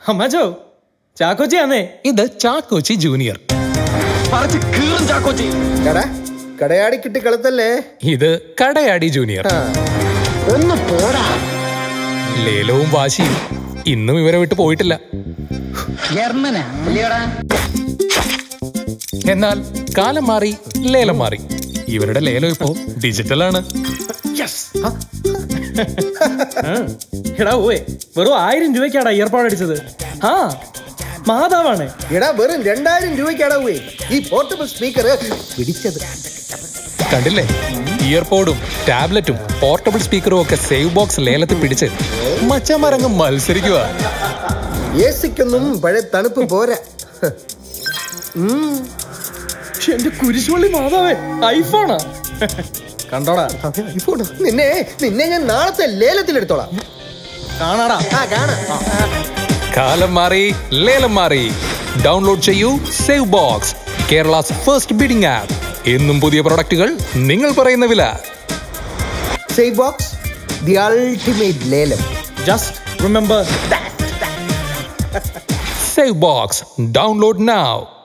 അമ്മാച്ചോ ചാക്കോച്ചിയാന്നേ ഇത് ചാക്കോച്ചി ജൂനിയർ കട കടയാടി കിട്ടി കളത്തല്ലേ ഇത് കടയാടി ജൂനിയർ ആ. ഒന്ന് പോടാ ലേലവും വാശിയും ഇന്നും ഇവരെ വിട്ട് പോയിട്ടില്ല ജർമ്മനാ അല്ലയോടാ എന്നാൽ കാലം മാറി ലേലം മാറി ഇവരുടെ ലേലം ഇപ്പോ ഡിജിറ്റലാണ് ആ, എടാ ഓവേ വെറും ആയിരം രൂപയ്ക്കാടാ ഇയർപോഡ് അടിച്ചത് ആ മാതാവാണ് എടാ വെറും രണ്ടായിരം രൂപയ്ക്കാടാ പോയി ഈ പോർട്ടബിൾ സ്പീക്കർ പിടിച്ചത് കണ്ടില്ലേ ഇയർപോഡും ടാബ്ലറ്റും പോർട്ടബിൾ സ്പീക്കറും ഒക്കെ സേവ് ബോക്സ് ലേലത്തിൽ പിടിച്ച് മച്ചമരങ്ങ് മത്സരിക്കുക എ സിക്കൊന്നും പഴയ തണുപ്പ് പോരാ എന്റെ കുരിശുപള്ളി മാതാവേ ഐഫോണാ കണ്ടോടാ ഐഫോൺ നിന്നെ നിന്നെ ഞാൻ നാളത്തെ ലേലത്തിൽ എടുത്തോളാം കാണാടാ ആ കാണാം കാലം മാറി ലേലം മാറി ഡൗൺലോഡ് ചെയ്യൂ save box Kerala's first bidding app എന്നും പുതിയ പ്രൊഡക്റ്റുകൾ നിങ്ങൾ പറയുന്ന വില സേവ് ബോക്സ് ദി അൾട്ടിമേറ്റ് ലേലം just remember save box download now